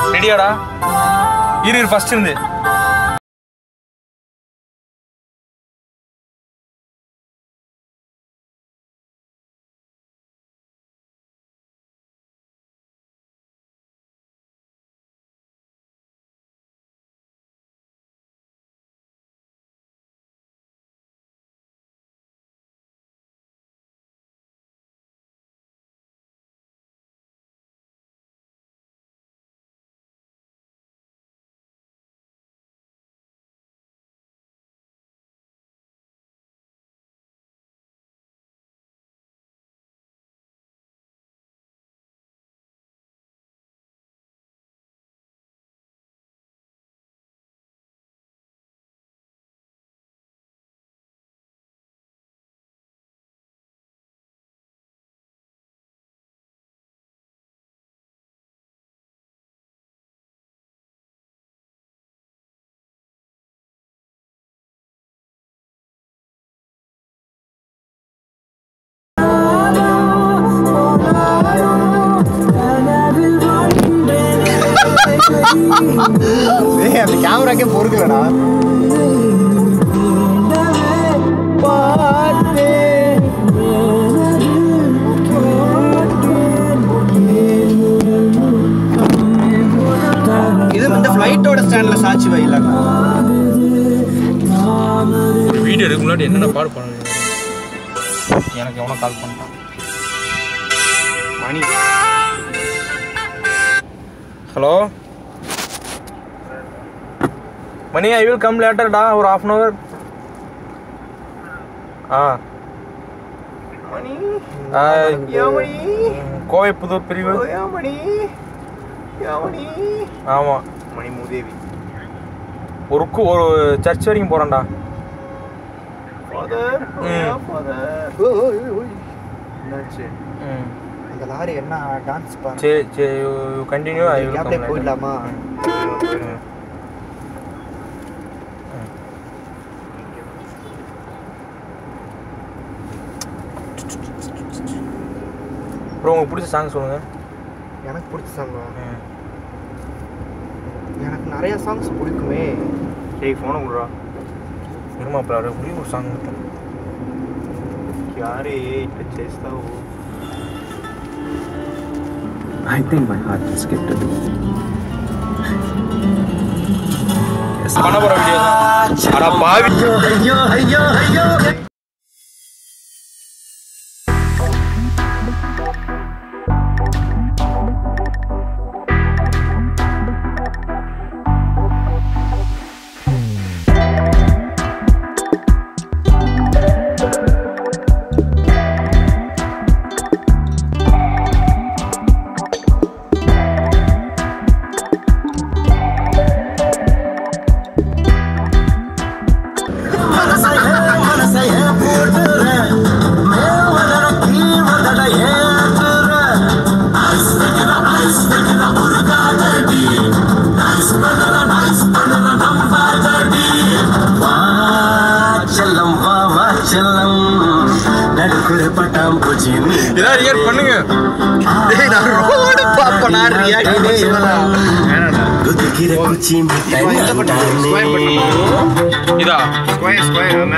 ரெடியாடா இரு இரு ஃபர்ஸ்ட் இருந்து ஏய் அந்த கேமராக்கே பொறுக்கலடா இது இந்த ஃப்ளைட்டோட ஸ்டாண்ட்ல சாட்சி வைலாங்க வீடியோ எடுக்க முன்னாடி என்னென்ன பாடு பண்ண எனக்கு எவனோ கால் பண்ணிட்டான் Mani hello Mani I will come லேட்டர்டா ஒரு ஹாஃப் அன் ஹவர் ஆ மணி ஆ, யா மணி கோவை புதூர் பிரிவு யா மணி யா மணி ஆமாம் மணி மூதேவி ஒரு கு- ஒரு சர்ச் வரைக்கும் போகிறேன்டா ஃபாதர் ம். ஃபாதர் என்னாச்சு ம் அந்த லாரி என்ன டான்ஸ் பாரு சரி சரி கண்டினியூ ஐ வில் அப்படியே கம் போயிடலாமா ப்ரோ உங்களுக்கு பிடிச்ச சாங் சொல்லுங்கள் எனக்கு பிடிச்ச சாங் எனக்கு நிறைய சாங்ஸ் பிடிக்குமே ஏய் ஃபோனை விட்றா இருமாப்பில் ஒரே ஒரு சாங் மட்டும் யாரே ఇట్లా చేస్తావు I think my heart will skip to do. பண்ண போகிற வீடியோ தான் அடா பாவி செல்லம் வா வா செல்லம் நடுக்குற பட்டாம் பூச்சி நீ இதான் ரியாக்ட் பண்ணுங்க டேய் நான் ரோடு பாப்பனா ரியாக்ட் குதிக்கிற குச்சி மிட்டாய் இந்த பட்டம் ஸ்கொயர் பட்டம் இதா ஸ்கொயர் ஸ்கொயர்